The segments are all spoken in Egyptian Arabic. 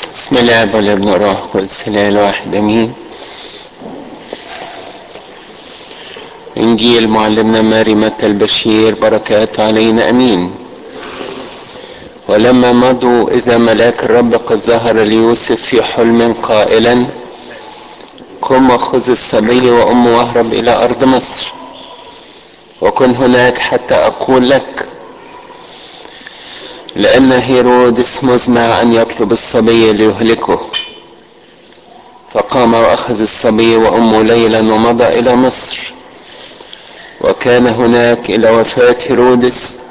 بسم الله والابن والروح القدس الاله الواحد امين انجيل معلمنا ماري متى البشير بركات علينا امين ولما مضوا اذا ملاك الرب قد ظهر ليوسف في حلم قائلا قم وخذ الصبي وامه واهرب الى ارض مصر وكن هناك حتى اقول لك لأن هيرودس مزمع أن يطلب الصبي ليهلكه فقام وأخذ الصبي وأمه ليلا ومضى إلى مصر وكان هناك إلى وفاة هيرودس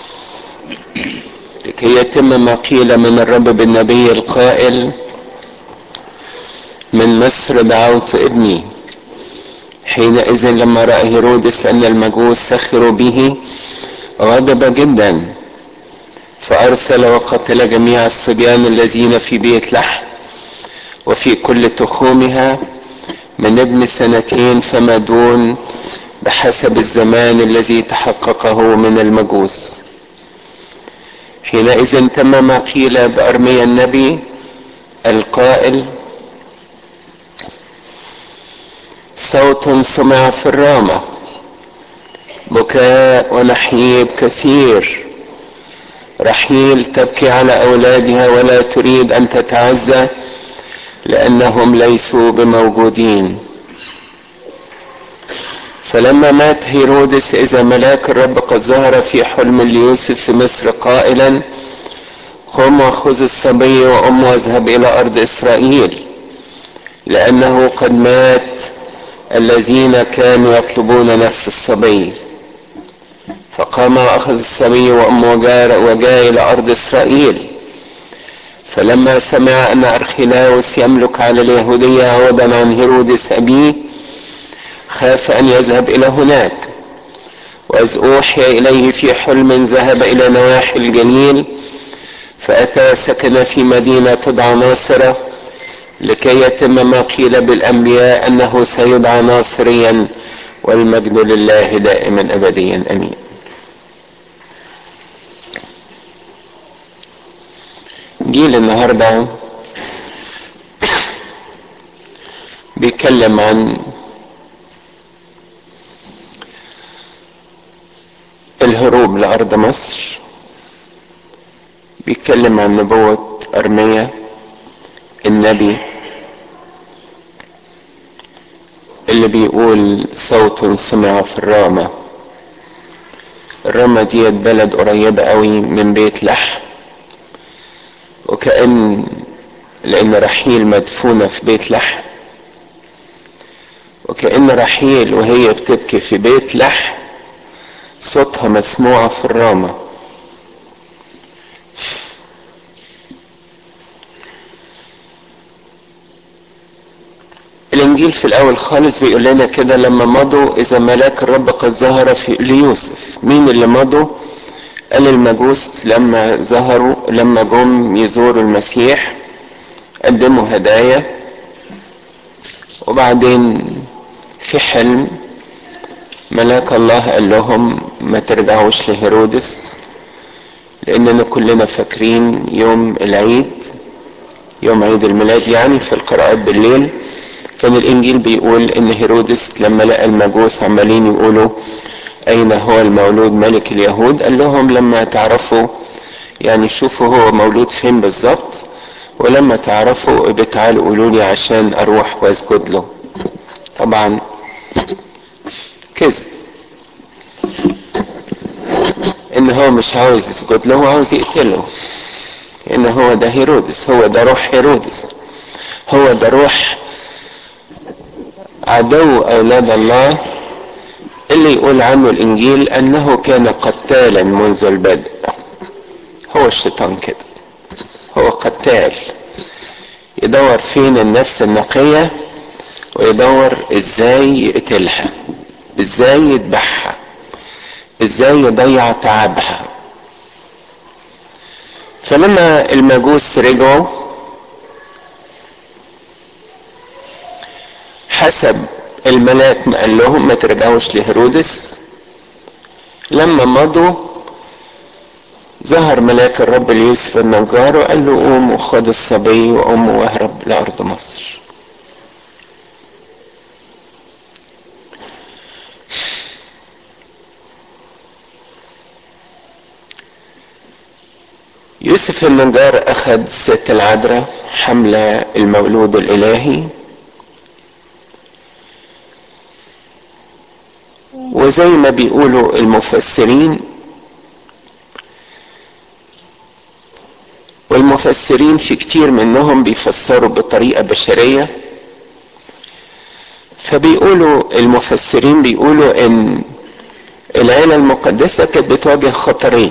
لكي يتم ما قيل من الرب بالنبي القائل من مصر دعوت ابني حينئذ لما رأى هيرودس أن المجوس سخروا به غضب جدا فأرسل وقتل جميع الصبيان الذين في بيت لحم وفي كل تخومها من ابن سنتين فما دون بحسب الزمان الذي تحققه من المجوس حينئذ تم ما قيل بأرميا النبي القائل صوت سمع في الرامة بكاء ونحيب كثير رحيل تبكي على اولادها ولا تريد ان تتعزى لانهم ليسوا بموجودين فلما مات هيرودس اذا ملاك الرب قد ظهر في حلم ليوسف في مصر قائلا قم وخذ الصبي وامه واذهب الى ارض اسرائيل لانه قد مات الذين كانوا يطلبون نفس الصبي فقام واخذ الصبي وامه وجاء, وجاء الى ارض اسرائيل فلما سمع ان ارخلاوس يملك على اليهوديه عوضا عن هيرودس ابيه خاف ان يذهب الى هناك واذ اوحي اليه في حلم ذهب الى نواحي الجليل فاتى سكن في مدينه تدعى ناصره لكي يتم ما قيل بالانبياء انه سيدعى ناصريا والمجد لله دائما ابديا امين جيل النهاردة بيتكلم عن الهروب لأرض مصر بيتكلم عن نبوة أرمية النبي اللي بيقول صوت سمع في الرامة الرامة ديت بلد قريبة قوي من بيت لحم وكأن لأن رحيل مدفونة في بيت لحم وكأن رحيل وهي بتبكي في بيت لحم صوتها مسموع في الرامة الانجيل في الاول خالص بيقول لنا كده لما مضوا اذا ملاك الرب قد ظهر في ليوسف مين اللي مضوا قال المجوس لما ظهروا لما جم يزوروا المسيح قدموا هدايا وبعدين في حلم ملاك الله قال لهم ما ترجعوش لهيرودس لاننا كلنا فاكرين يوم العيد يوم عيد الميلاد يعني في القراءات بالليل كان الانجيل بيقول ان هيرودس لما لقى المجوس عمالين يقولوا أين هو المولود ملك اليهود قال لهم لما تعرفوا يعني شوفوا هو مولود فين بالظبط ولما تعرفوا بتعالوا قولوا لي عشان أروح وأسجد له طبعا كذب إن هو مش عاوز يسجد له هو عاوز يقتله إن هو ده هيرودس هو ده روح هيرودس هو ده روح عدو أولاد الله اللي يقول عنه الانجيل انه كان قتالا منذ البدء هو الشيطان كده هو قتال يدور فين النفس النقية ويدور ازاي يقتلها ازاي يذبحها ازاي يضيع تعبها فلما المجوس رجعوا حسب الملاك ما قال لهم ما ترجعوش لهيرودس لما مضوا ظهر ملاك الرب ليوسف النجار وقال له قوم وخد الصبي وامه واهرب لارض مصر يوسف النجار اخذ ست العذراء حملة المولود الالهي وزي ما بيقولوا المفسرين والمفسرين في كتير منهم بيفسروا بطريقة بشرية فبيقولوا المفسرين بيقولوا ان العيلة المقدسة كانت بتواجه خطرين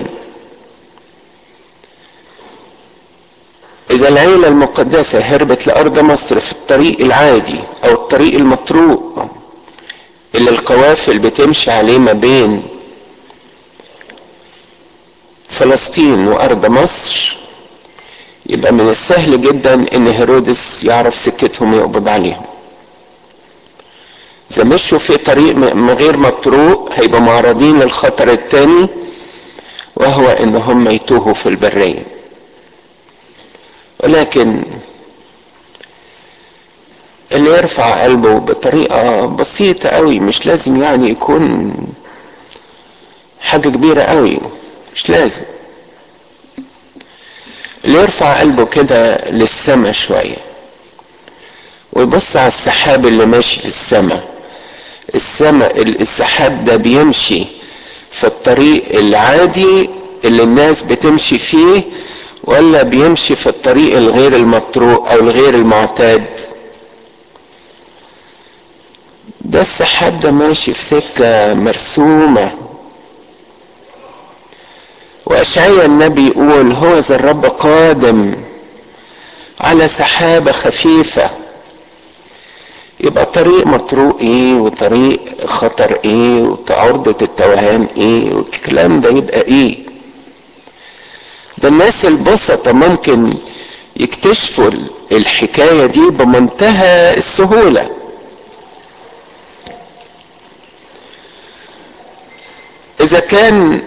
إذا العيلة المقدسة هربت لأرض مصر في الطريق العادي أو الطريق المطروق اللي القوافل بتمشي عليه ما بين فلسطين وأرض مصر يبقى من السهل جدا إن هيرودس يعرف سكتهم ويقبض عليهم. إذا مشوا في طريق غير مطروق هيبقوا معرضين للخطر الثاني وهو إن هم يتوهوا في البرية. ولكن اللي يرفع قلبه بطريقة بسيطة قوي مش لازم يعني يكون حاجة كبيرة قوي مش لازم اللي يرفع قلبه كده للسما شوية ويبص على السحاب اللي ماشي في السما السما السحاب ده بيمشي في الطريق العادي اللي الناس بتمشي فيه ولا بيمشي في الطريق الغير المطروق او الغير المعتاد ده السحاب ده ماشي في سكة مرسومة وأشعيا النبي يقول هو ذا الرب قادم على سحابة خفيفة يبقى طريق مطروق ايه وطريق خطر ايه وعرضة التوهان ايه والكلام ده يبقى ايه ده الناس البسطة ممكن يكتشفوا الحكاية دي بمنتهى السهولة إذا كان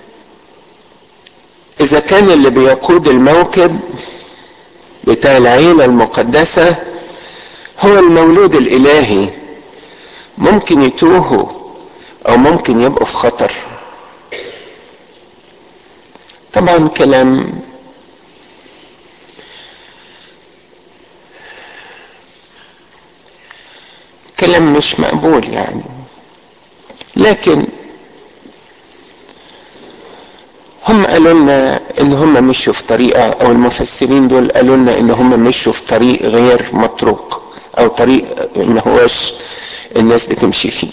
إذا كان اللي بيقود الموكب بتاع العيلة المقدسة هو المولود الإلهي ممكن يتوهوا أو ممكن يبقوا في خطر طبعا كلام كلام مش مقبول يعني لكن هم قالوا لنا ان هم مشوا في طريقه او المفسرين دول قالوا لنا ان هم مشوا في طريق غير مطروق او طريق ما هوش الناس بتمشي فيه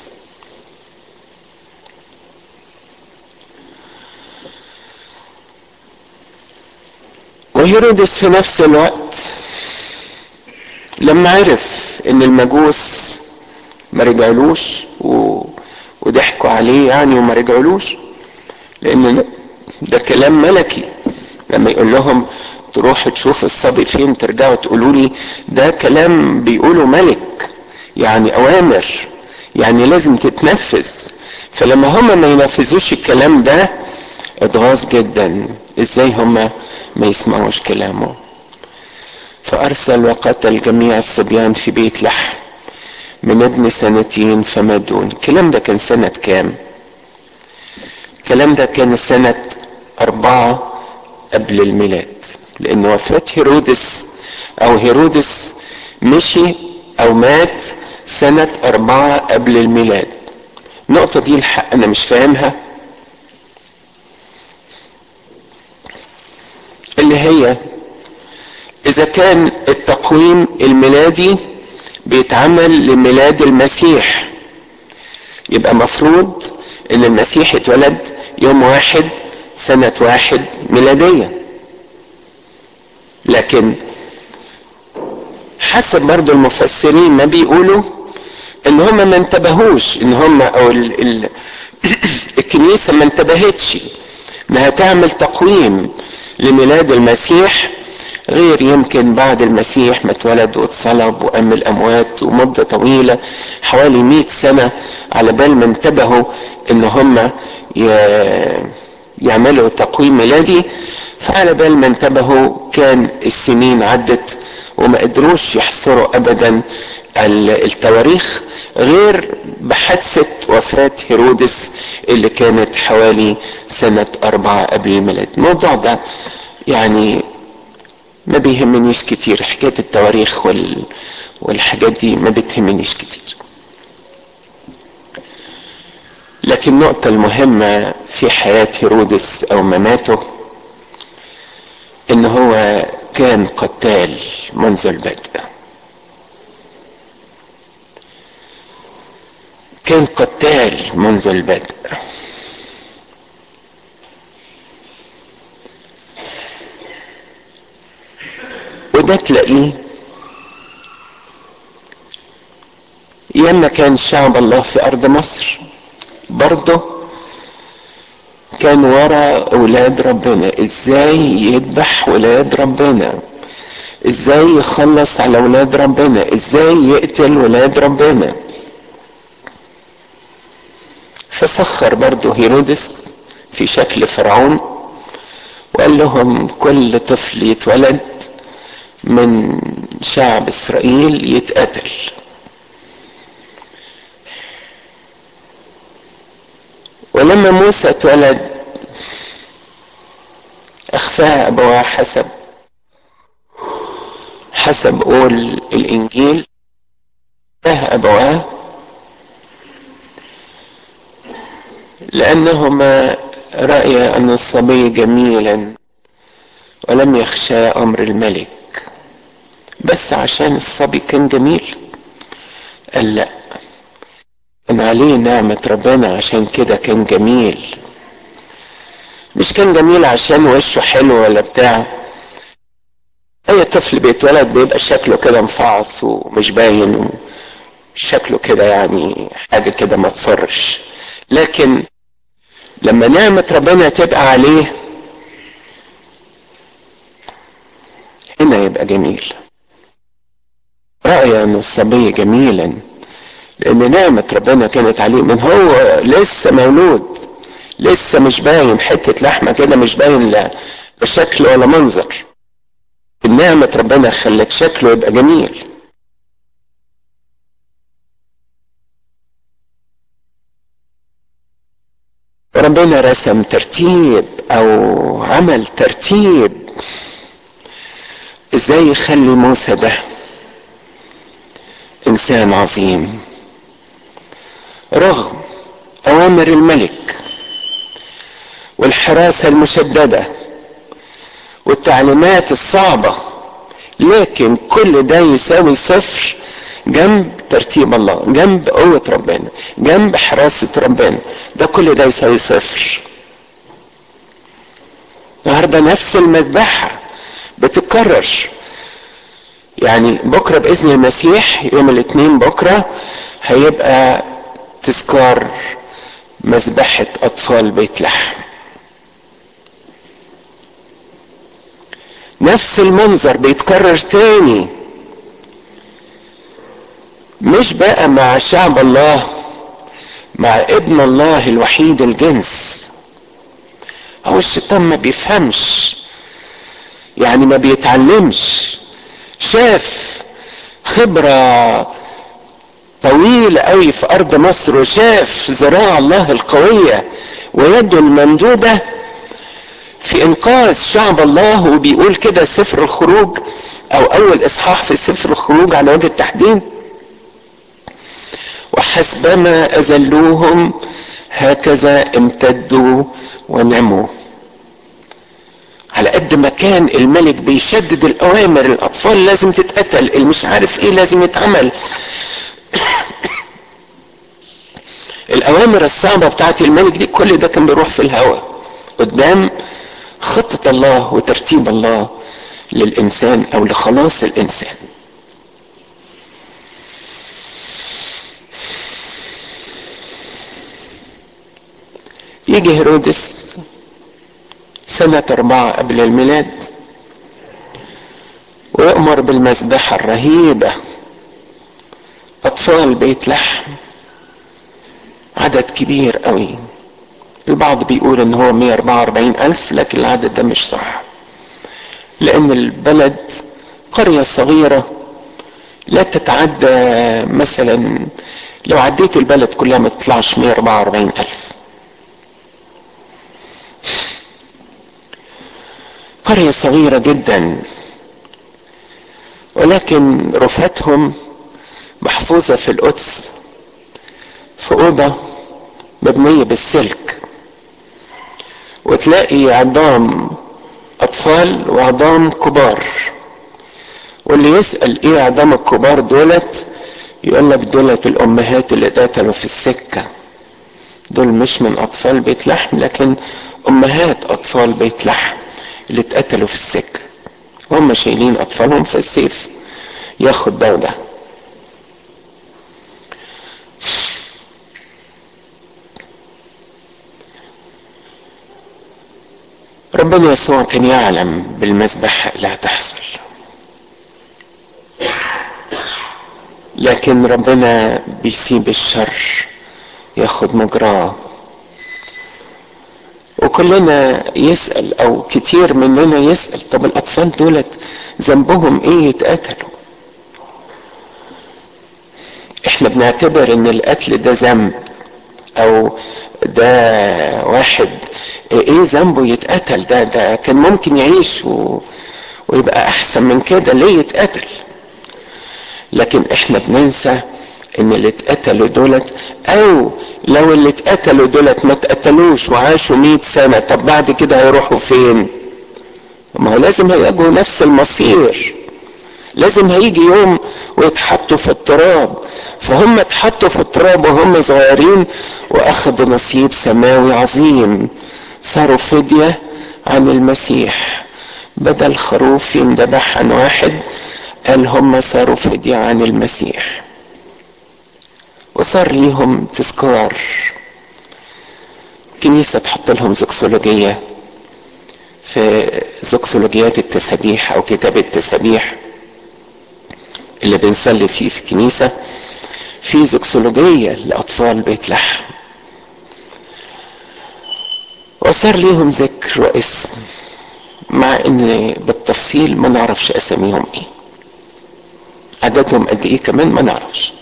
وهيرودس في نفس الوقت لما عرف ان المجوس ما رجعلوش و... وضحكوا عليه يعني وما رجعلوش لان ده, ده كلام ملكي لما يقول لهم تروح تشوف الصبي فين ترجعوا تقولوا لي ده كلام بيقوله ملك يعني اوامر يعني لازم تتنفذ فلما هم ما ينفذوش الكلام ده اتغاظ جدا ازاي هم ما يسمعوش كلامه فارسل وقتل جميع الصبيان في بيت لحم من ابن سنتين فما دون الكلام ده كان سنة كام الكلام ده كان سنة أربعة قبل الميلاد لأن وفاة هيرودس أو هيرودس مشي أو مات سنة أربعة قبل الميلاد النقطة دي الحق أنا مش فاهمها اللي هي إذا كان التقويم الميلادي بيتعمل لميلاد المسيح يبقى مفروض ان المسيح اتولد يوم واحد سنة واحد ميلادية لكن حسب برضو المفسرين ما بيقولوا ان هم ما انتبهوش ان هم او ال ال الكنيسة ما انتبهتش انها تعمل تقويم لميلاد المسيح غير يمكن بعد المسيح ما اتولد واتصلب وقام الاموات ومدة طويلة حوالي مئة سنة على بال ما انتبهوا ان هم يعملوا تقويم ميلادي فعلى بال ما انتبهوا كان السنين عدت وما قدروش يحصروا ابدا التواريخ غير بحادثة وفاة هيرودس اللي كانت حوالي سنة أربعة قبل الميلاد الموضوع ده يعني ما بيهمنيش كتير حكاية التواريخ وال... والحاجات دي ما بتهمنيش كتير لكن النقطة المهمة في حياة هيرودس أو مماته إن هو كان قتال منذ البدء كان قتال منذ البدء وده تلاقيه ياما كان شعب الله في ارض مصر برضه كان ورا اولاد ربنا ازاي يذبح ولاد ربنا ازاي يخلص على ولاد ربنا ازاي يقتل ولاد ربنا فسخر برضه هيرودس في شكل فرعون وقال لهم كل طفل يتولد من شعب اسرائيل يتقتل ولما موسى اتولد اخفاها ابواه حسب حسب قول الانجيل اخفاها ابواه لانهما رايا ان الصبي جميلا ولم يخشى امر الملك بس عشان الصبي كان جميل قال لا كان عليه نعمة ربنا عشان كده كان جميل مش كان جميل عشان وشه حلو ولا بتاع اي طفل بيتولد بيبقى شكله كده مفعص ومش باين شكله كده يعني حاجة كده ما تصرش لكن لما نعمة ربنا تبقى عليه هنا يبقى جميل رأي أن الصبي جميلا لأن نعمة ربنا كانت عليه من هو لسه مولود لسه مش باين حتة لحمة كده مش باين لا بشكل ولا منظر نعمة ربنا خلت شكله يبقى جميل ربنا رسم ترتيب او عمل ترتيب ازاي يخلي موسى ده انسان عظيم رغم اوامر الملك والحراسه المشدده والتعليمات الصعبه لكن كل ده يساوي صفر جنب ترتيب الله جنب قوة ربنا جنب حراسة ربنا ده كل ده يساوي صفر النهارده نفس المذبحة بتتكرر يعني بكرة بإذن المسيح يوم الاثنين بكرة هيبقى تذكار مذبحة أطفال بيت لحم نفس المنظر بيتكرر تاني مش بقى مع شعب الله مع ابن الله الوحيد الجنس هو الشيطان ما بيفهمش يعني ما بيتعلمش شاف خبرة طويلة قوي في أرض مصر وشاف ذراع الله القوية ويده الممدودة في إنقاذ شعب الله وبيقول كده سفر الخروج أو أول إصحاح في سفر الخروج على وجه التحديد وحسبما أذلوهم هكذا امتدوا ونموا على قد ما كان الملك بيشدد الأوامر الأطفال لازم تتقتل اللي مش عارف إيه لازم يتعمل الأوامر الصعبة بتاعت الملك دي كل ده كان بيروح في الهواء قدام خطة الله وترتيب الله للإنسان أو لخلاص الإنسان يجي هيرودس سنة أربعة قبل الميلاد ويؤمر بالمذبحة الرهيبة أطفال بيت لحم عدد كبير قوي البعض بيقول ان هو 144 الف لكن العدد ده مش صح لان البلد قرية صغيرة لا تتعدى مثلا لو عديت البلد كلها ما تطلعش 144 الف قرية صغيرة جدا ولكن رفاتهم محفوظة في القدس في أوضة مبنية بالسلك وتلاقي عظام أطفال وعظام كبار واللي يسأل إيه عظام الكبار دولت يقول لك دولت الأمهات اللي اتقتلوا في السكة دول مش من أطفال بيت لحم لكن أمهات أطفال بيت لحم اللي اتقتلوا في السكة هم شايلين أطفالهم في السيف ياخد ده وده ربنا يسوع كان يعلم بالمذبحة اللي هتحصل لكن ربنا بيسيب الشر ياخد مجراه وكلنا يسأل او كتير مننا يسأل طب الاطفال دولت ذنبهم ايه يتقتلوا احنا بنعتبر ان القتل ده ذنب او ده واحد ايه ذنبه يتقتل ده ده كان ممكن يعيش و... ويبقى احسن من كده ليه يتقتل لكن احنا بننسى ان اللي اتقتلوا دولت او لو اللي اتقتلوا دولت ما اتقتلوش وعاشوا مئة سنة طب بعد كده هيروحوا فين ما هو لازم هيواجهوا نفس المصير لازم هيجي يوم ويتحطوا في التراب فهم اتحطوا في التراب وهم صغيرين واخدوا نصيب سماوي عظيم صاروا فدية عن المسيح بدل خروف يندبح عن واحد قال هم صاروا فدية عن المسيح وصار ليهم تذكار كنيسة تحط لهم زوكسولوجية في زوكسولوجيات التسابيح أو كتاب التسابيح اللي بنصلي فيه في الكنيسة في زوكسولوجية لأطفال بيت لحم وصار ليهم ذكر واسم مع ان بالتفصيل ما نعرفش اساميهم ايه عددهم قد ايه كمان ما نعرفش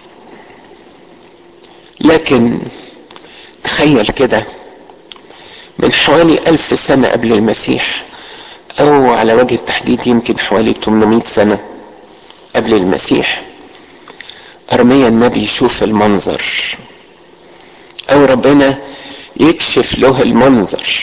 لكن تخيل كده من حوالي ألف سنة قبل المسيح أو على وجه التحديد يمكن حوالي 800 سنة قبل المسيح أرميا النبي يشوف المنظر أو ربنا يكشف له المنظر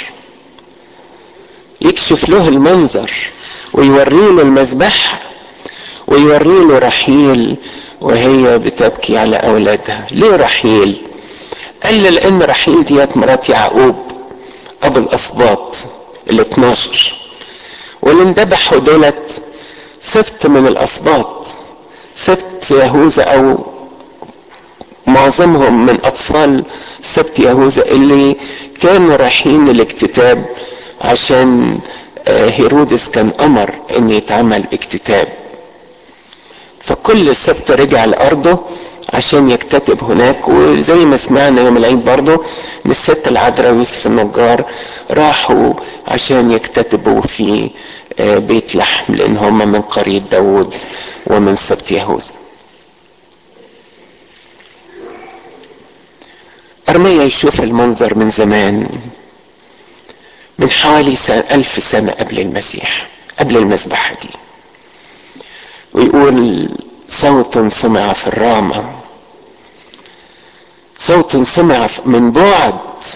يكشف له المنظر ويوري له المذبحة ويوري له رحيل وهي بتبكي على أولادها ليه رحيل قال لي لأن رحيل ديت مرات يعقوب أبو الأسباط ال 12 واللي اندبحوا دولت سبت من الأسباط سبت يهوذا أو معظمهم من أطفال سبت يهوذا اللي كانوا رايحين الاكتتاب عشان هيرودس كان أمر إن يتعمل اكتتاب فكل سبت رجع لأرضه عشان يكتتب هناك وزي ما سمعنا يوم العيد برضه ان الست العذراء ويوسف النجار راحوا عشان يكتتبوا في بيت لحم لان هم من قرية داود ومن سبت يهوذا أرميا يشوف المنظر من زمان من حوالي سنة ألف سنة قبل المسيح قبل المذبحة دي ويقول صوت سمع في الرامة صوت سمع من بعد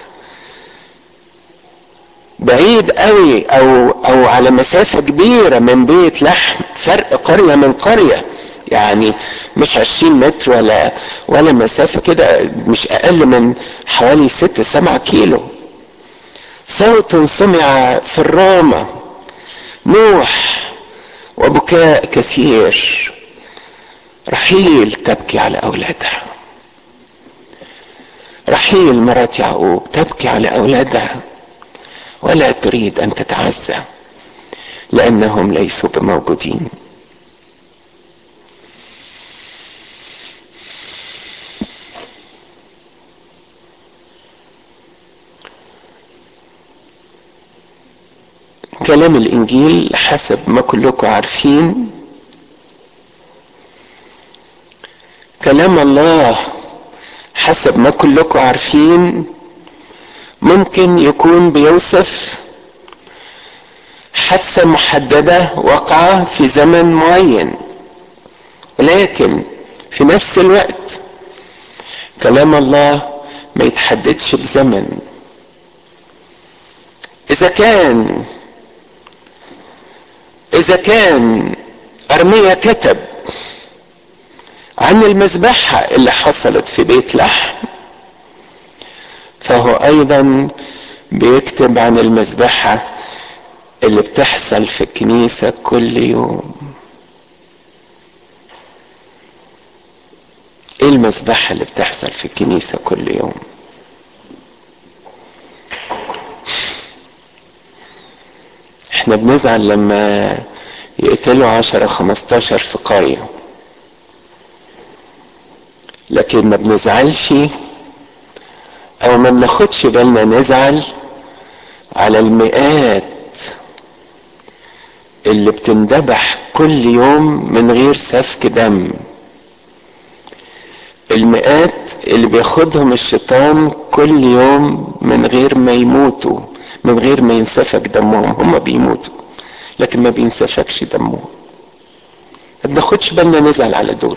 بعيد قوي او او على مسافة كبيرة من بيت لحم فرق قرية من قرية يعني مش عشرين متر ولا ولا مسافة كده مش اقل من حوالي ست سبعة كيلو صوت سمع في الرامة نوح وبكاء كثير رحيل تبكي على اولادها رحيل مرات يعقوب تبكي على اولادها ولا تريد ان تتعزى لانهم ليسوا بموجودين كلام الانجيل حسب ما كلكم عارفين كلام الله حسب ما كلكم عارفين ممكن يكون بيوصف حادثة محددة وقع في زمن معين لكن في نفس الوقت كلام الله ما يتحددش بزمن اذا كان اذا كان ارميا كتب عن المذبحة اللي حصلت في بيت لحم فهو ايضا بيكتب عن المذبحة اللي بتحصل في الكنيسة كل يوم ايه المذبحة اللي بتحصل في الكنيسة كل يوم احنا بنزعل لما يقتلوا عشرة خمستاشر في قرية لكن ما بنزعلش او ما بناخدش بالنا نزعل على المئات اللي بتندبح كل يوم من غير سفك دم المئات اللي بياخدهم الشيطان كل يوم من غير ما يموتوا من غير ما ينسفك دمهم هم بيموتوا لكن ما بينسفكش دمهم ما بناخدش بالنا نزعل على دول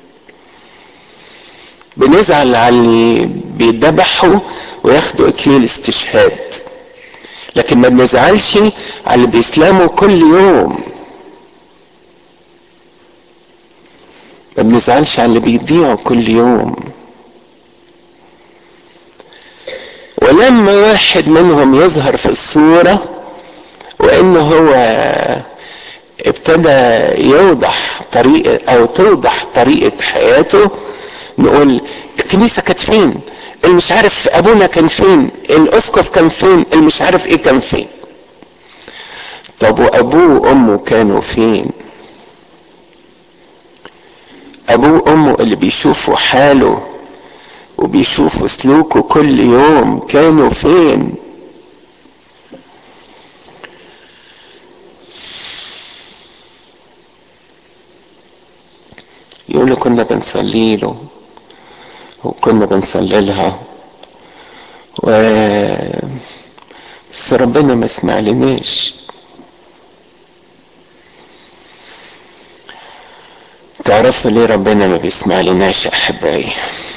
بنزعل على اللي بيذبحوا وياخدوا اكليل استشهاد لكن ما بنزعلش على اللي بيسلموا كل يوم ما بنزعلش على اللي بيضيعوا كل يوم ولما واحد منهم يظهر في الصورة وانه هو ابتدى يوضح طريقة او توضح طريقة حياته نقول الكنيسة كانت فين اللي مش عارف ابونا كان فين الاسقف كان فين اللي مش عارف ايه كان فين طب وابوه وامه كانوا فين ابوه وامه اللي بيشوفوا حاله وبيشوفوا سلوكه كل يوم كانوا فين يقولوا كنا بنصلي له وكنا بنصلي لها و بس ربنا ما سمع لناش تعرفوا ليه ربنا ما بيسمع لناش يا احبائي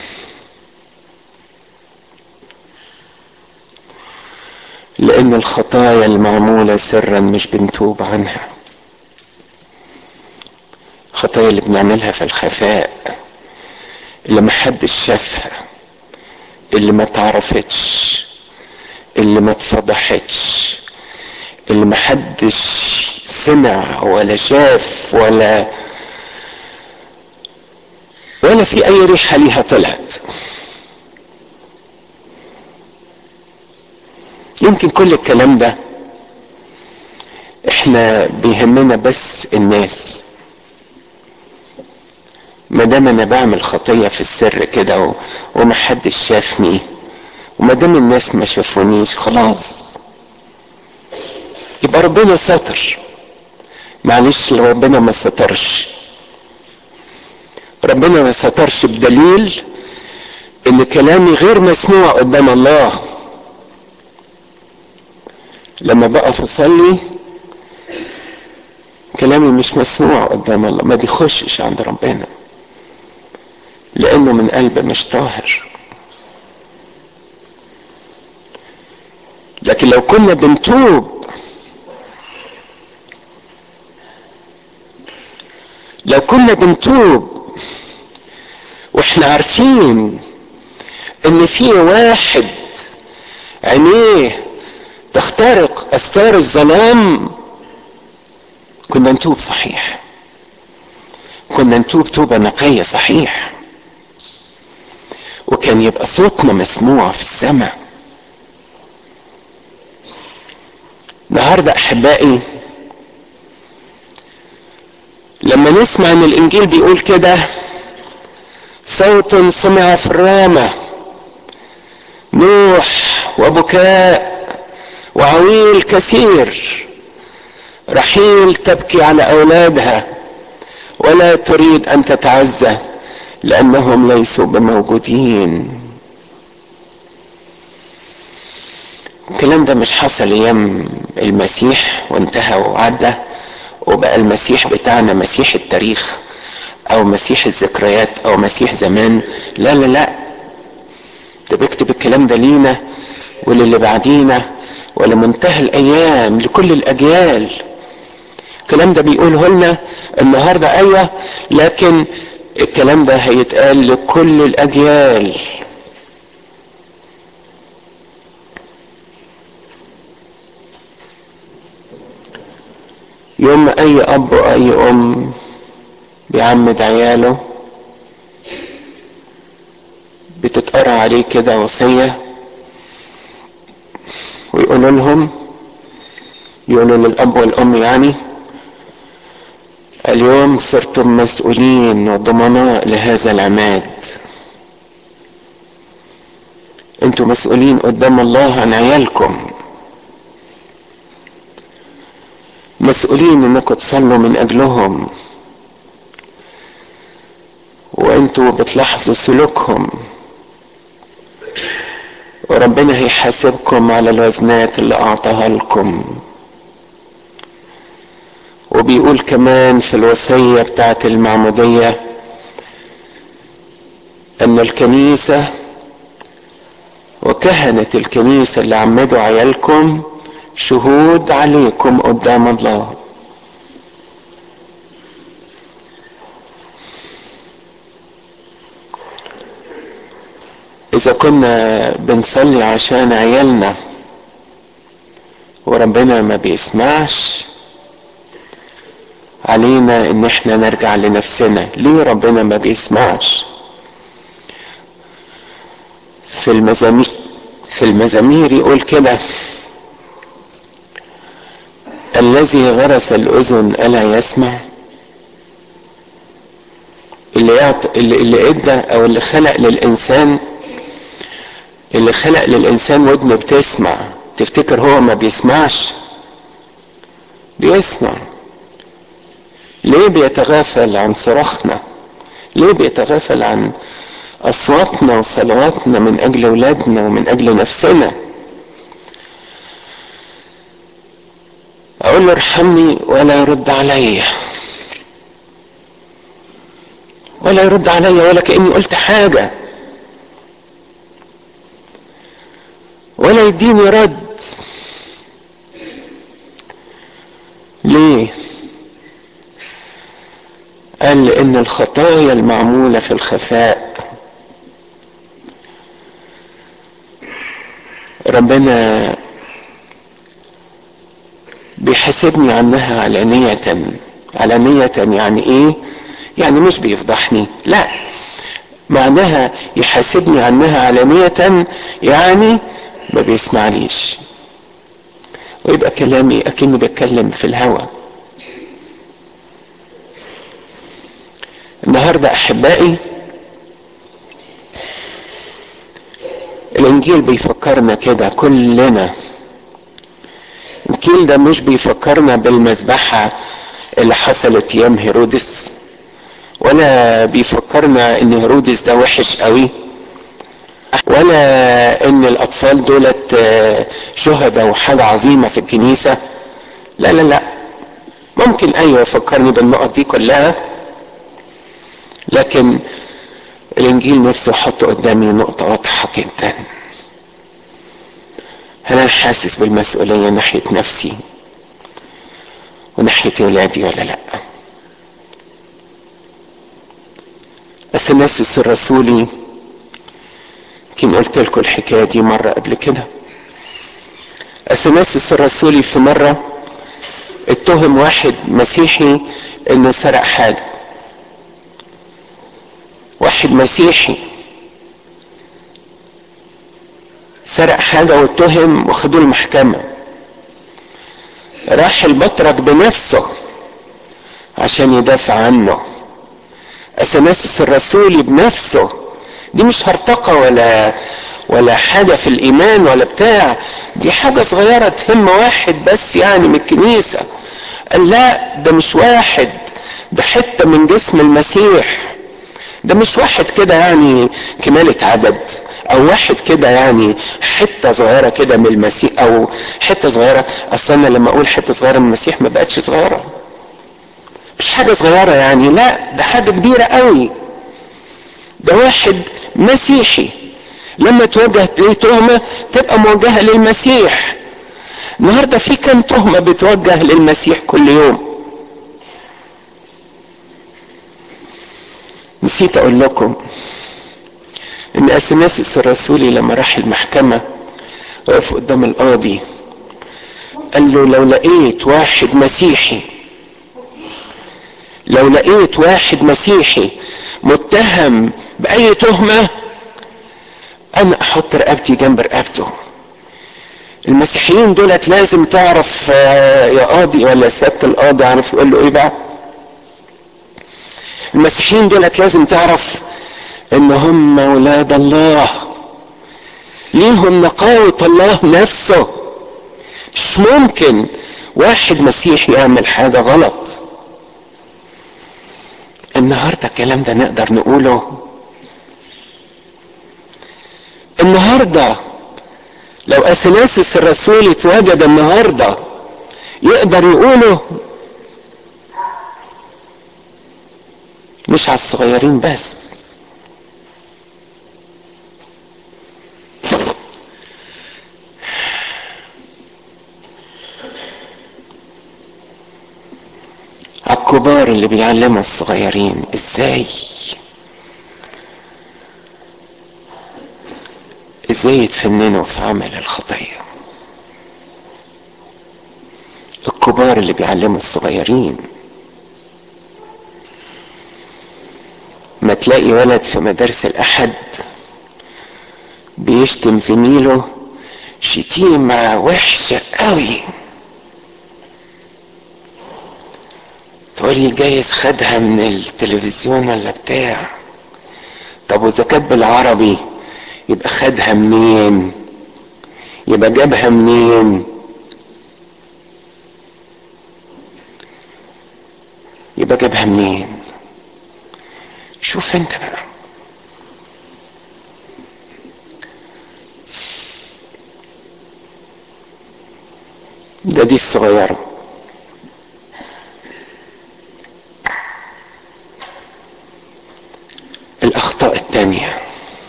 لان الخطايا المعموله سرا مش بنتوب عنها الخطايا اللي بنعملها في الخفاء اللي محدش شافها اللي ما تعرفتش اللي ما اتفضحتش اللي محدش سمع ولا شاف ولا ولا في اي ريحه ليها طلعت يمكن كل الكلام ده احنا بيهمنا بس الناس ما دام انا بعمل خطيه في السر كده و... ومحدش شافني وما دام الناس ما شافونيش خلاص يبقى ربنا ستر معلش ربنا ما سترش ربنا ما سترش بدليل ان كلامي غير مسموع قدام الله لما بقف اصلي كلامي مش مسموع قدام الله ما بيخشش عند ربنا لانه من قلب مش طاهر لكن لو كنا بنتوب لو كنا بنتوب واحنا عارفين ان في واحد عينيه تخترق اسرار الظلام كنا نتوب صحيح كنا نتوب توبة نقية صحيح وكان يبقى صوتنا مسموع في السماء النهارده احبائي لما نسمع ان الانجيل بيقول كده صوت سمع في الرامة نوح وبكاء وعويل كثير رحيل تبكي على اولادها ولا تريد ان تتعزى لانهم ليسوا بموجودين الكلام ده مش حصل ايام المسيح وانتهى وعدى وبقى المسيح بتاعنا مسيح التاريخ او مسيح الذكريات او مسيح زمان لا لا لا ده بيكتب الكلام ده لينا وللي بعدينا ولمنتهى الايام لكل الاجيال الكلام ده بيقوله لنا النهارده ايوه لكن الكلام ده هيتقال لكل الاجيال يوم ما اي اب واي ام بيعمد عياله بتتقرا عليه كده وصيه ويقولوا لهم يقولوا للاب والام يعني اليوم صرتم مسؤولين وضمناء لهذا العماد انتم مسؤولين قدام الله عن عيالكم مسؤولين انكم تصلوا من اجلهم وانتوا بتلاحظوا سلوكهم وربنا هيحاسبكم على الوزنات اللي اعطاها لكم وبيقول كمان في الوصية بتاعت المعمودية ان الكنيسة وكهنة الكنيسة اللي عمدوا عيالكم شهود عليكم قدام الله اذا كنا بنصلي عشان عيالنا وربنا ما بيسمعش علينا ان احنا نرجع لنفسنا ليه ربنا ما بيسمعش في المزامير في المزامير يقول كده الذي غرس الاذن الا يسمع اللي يعط... اللي, اللي ادى او اللي خلق للانسان اللي خلق للانسان ودن بتسمع تفتكر هو ما بيسمعش بيسمع ليه بيتغافل عن صراخنا ليه بيتغافل عن اصواتنا وصلواتنا من اجل اولادنا ومن اجل نفسنا اقول له ارحمني ولا يرد عليا ولا يرد عليا ولا كاني قلت حاجه ولا يديني رد ليه قال لان الخطايا المعموله في الخفاء ربنا بيحاسبني عنها علانية علانية يعني ايه يعني مش بيفضحني لا معناها يحاسبني عنها علانية يعني ما بيسمعنيش ويبقى كلامي اكني بتكلم في الهوى النهاردة احبائي الانجيل بيفكرنا كده كلنا الانجيل ده مش بيفكرنا بالمذبحة اللي حصلت ايام هيرودس ولا بيفكرنا ان هيرودس ده وحش قوي ولا ان الاطفال دولت شهداء وحاجة عظيمة في الكنيسة لا لا لا ممكن ايوه يفكرني بالنقط دي كلها لكن الانجيل نفسه حط قدامي نقطة واضحة جدا هل انا حاسس بالمسؤولية ناحية نفسي وناحية ولادي ولا لا اثناسيوس الرسولي يمكن قلت لكم الحكاية دي مرة قبل كده اثناسيوس الرسولي في مرة اتهم واحد مسيحي انه سرق حاجة واحد مسيحي سرق حاجة واتهم وخدوه المحكمة راح البطرك بنفسه عشان يدافع عنه اثناسيوس الرسولي بنفسه دي مش هرطقة ولا ولا حاجة في الإيمان ولا بتاع دي حاجة صغيرة تهم واحد بس يعني من الكنيسة قال لا ده مش واحد ده حته من جسم المسيح ده مش واحد كده يعني كمالة عدد او واحد كده يعني حتة صغيرة كده من المسيح او حتة صغيرة اصل انا لما اقول حتة صغيرة من المسيح ما بقتش صغيرة مش حاجة صغيرة يعني لا ده حاجة كبيرة قوي ده واحد مسيحي لما توجه ليه تهمة تبقى موجهة للمسيح النهاردة في كم تهمة بتوجه للمسيح كل يوم نسيت اقول لكم ان اثناسيس الرسولي لما راح المحكمة وقف قدام القاضي قال له لو لقيت واحد مسيحي لو لقيت واحد مسيحي متهم باي تهمة انا احط رقبتي جنب رقبته المسيحيين دولت لازم تعرف يا قاضي ولا سيادة القاضي عارف يقول له ايه بقى المسيحيين دولت لازم تعرف ان هم اولاد الله ليهم نقاوة الله نفسه مش ممكن واحد مسيحي يعمل حاجة غلط النهاردة الكلام ده نقدر نقوله النهارده لو اثناسس الرسول اتوجد النهارده يقدر يقوله مش على الصغيرين بس على الكبار اللي بيعلموا الصغيرين ازاي ازاي يتفننوا في عمل الخطيه الكبار اللي بيعلموا الصغيرين ما تلاقي ولد في مدارس الاحد بيشتم زميله شتيمة وحشة قوي تقول لي جايز خدها من التلفزيون ولا بتاع طب واذا كانت بالعربي يبقى خدها منين يبقى جابها منين يبقى جابها منين شوف انت بقى ده دي الصغيرة الأخطاء التانية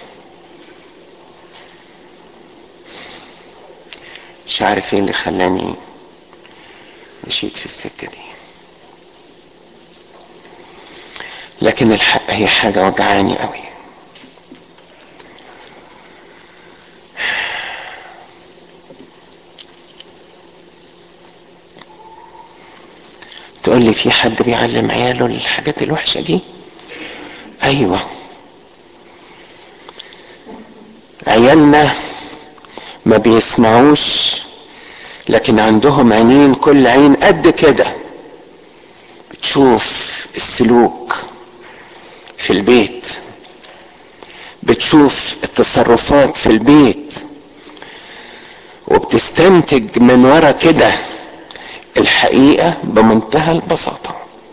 مش عارف ايه اللي خلاني مشيت في السكة دي لكن الحق هي حاجة وجعاني قوي تقول لي في حد بيعلم عياله الحاجات الوحشة دي ايوه عيالنا ما بيسمعوش لكن عندهم عينين كل عين قد كده بتشوف السلوك في البيت بتشوف التصرفات في البيت وبتستنتج من ورا كده الحقيقة بمنتهى البساطة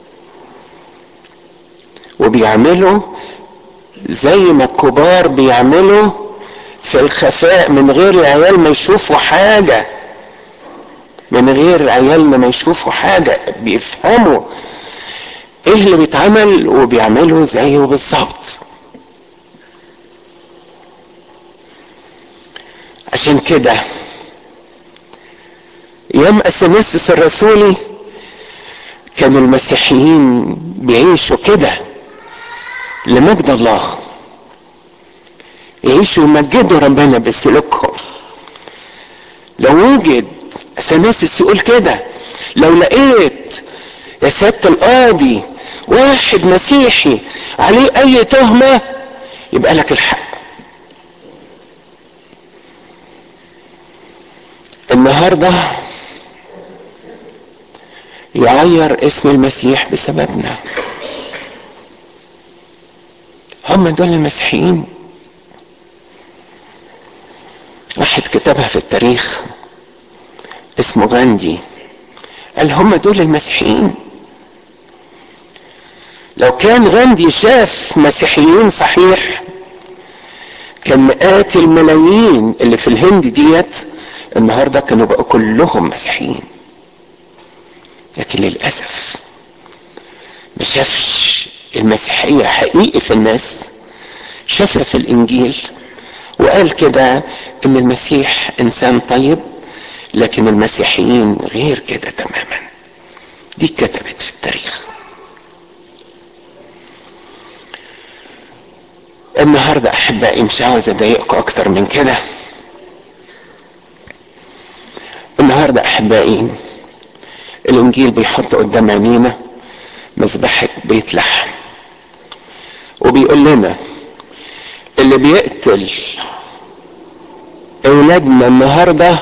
وبيعملوا زي ما الكبار بيعملوا في الخفاء من غير العيال ما يشوفوا حاجة من غير عيالنا ما يشوفوا حاجة بيفهموا ايه اللي بيتعمل وبيعملوا زيه بالظبط عشان كده يوم اثناسس الرسولي كانوا المسيحيين بيعيشوا كده لمجد الله يعيشوا يمجدوا ربنا بسلوكهم لو وجد اثناسس يقول كده لو لقيت يا سيادة القاضي واحد مسيحي عليه اي تهمة يبقى لك الحق النهاردة يعير اسم المسيح بسببنا هم دول المسيحيين واحد كتبها في التاريخ اسمه غاندي قال هم دول المسيحيين لو كان غاندي شاف مسيحيين صحيح كان مئات الملايين اللي في الهند ديت النهارده كانوا بقوا كلهم مسيحيين لكن للاسف ما شافش المسيحيه حقيقي في الناس شافها في الانجيل وقال كده ان المسيح انسان طيب لكن المسيحيين غير كده تماما دي كتبت في التاريخ النهارده احبائي مش عاوز اضايقكم اكتر من كده النهارده احبائي الانجيل بيحط قدام عينينا مذبحة بيت لحم وبيقول لنا اللي بيقتل اولادنا النهارده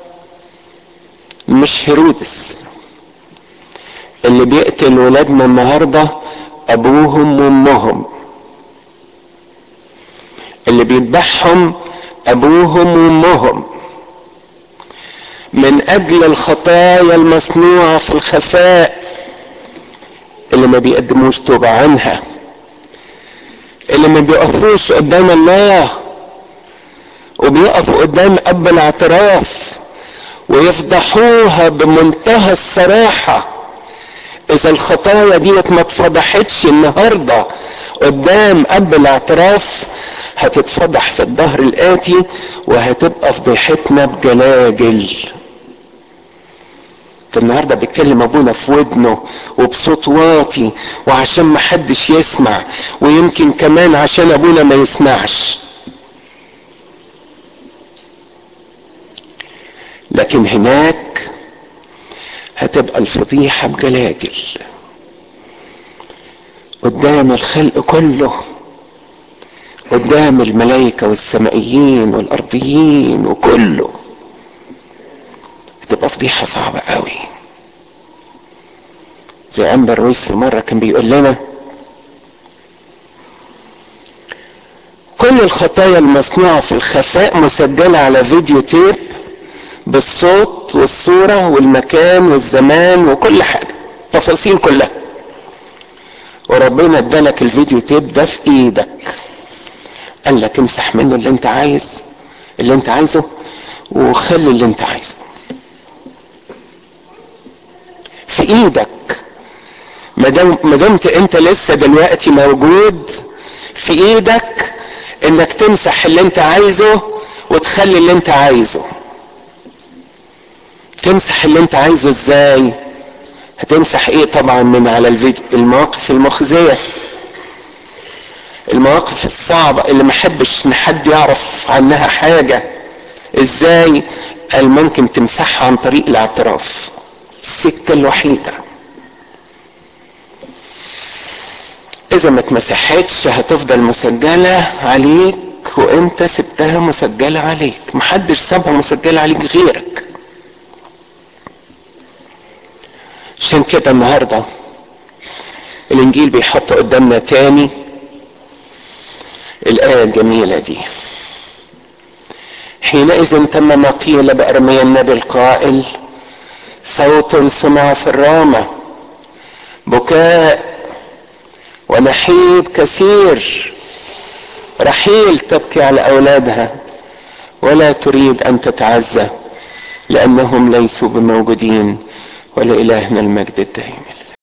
مش هيرودس اللي بيقتل ولادنا النهارده ابوهم وامهم اللي بيذبحهم ابوهم وامهم من اجل الخطايا المصنوعه في الخفاء اللي ما بيقدموش توبه عنها اللي ما بيقفوش قدام الله وبيقفوا قدام اب الاعتراف ويفضحوها بمنتهى الصراحه اذا الخطايا ديت ما اتفضحتش النهارده قدام اب الاعتراف هتتفضح في الظهر الاتي وهتبقى فضيحتنا بجلاجل النهارده بيتكلم ابونا في ودنه وبصوت واطي وعشان ما حدش يسمع ويمكن كمان عشان ابونا ما يسمعش لكن هناك هتبقى الفضيحة بجلاجل قدام الخلق كله قدام الملائكة والسمائيين والأرضيين وكله هتبقى فضيحة صعبة قوي زي أنبر رويس في مرة كان بيقول لنا كل الخطايا المصنوعة في الخفاء مسجلة على فيديو تيب بالصوت والصورة والمكان والزمان وكل حاجة تفاصيل كلها وربنا ادالك الفيديو تيب ده في ايدك قال لك امسح منه اللي انت عايز اللي انت عايزه وخلي اللي انت عايزه في ايدك ما دمت انت لسه دلوقتي موجود في ايدك انك تمسح اللي انت عايزه وتخلي اللي انت عايزه تمسح اللي انت عايزه ازاي هتمسح ايه طبعا من على الفيديو المواقف المخزيه المواقف الصعبة اللي ما حبش ان حد يعرف عنها حاجة ازاي قال ممكن تمسحها عن طريق الاعتراف السكة الوحيدة اذا ما اتمسحتش هتفضل مسجلة عليك وانت سبتها مسجلة عليك محدش سابها مسجلة عليك غيرك عشان كده النهاردة الانجيل بيحط قدامنا تاني الآية الجميلة دي حينئذ تم ما قيل بأرميا النبي القائل صوت سمع في الرامة بكاء ونحيب كثير رحيل تبكي على أولادها ولا تريد أن تتعزى لأنهم ليسوا بموجودين ولإلهنا المجد الدائم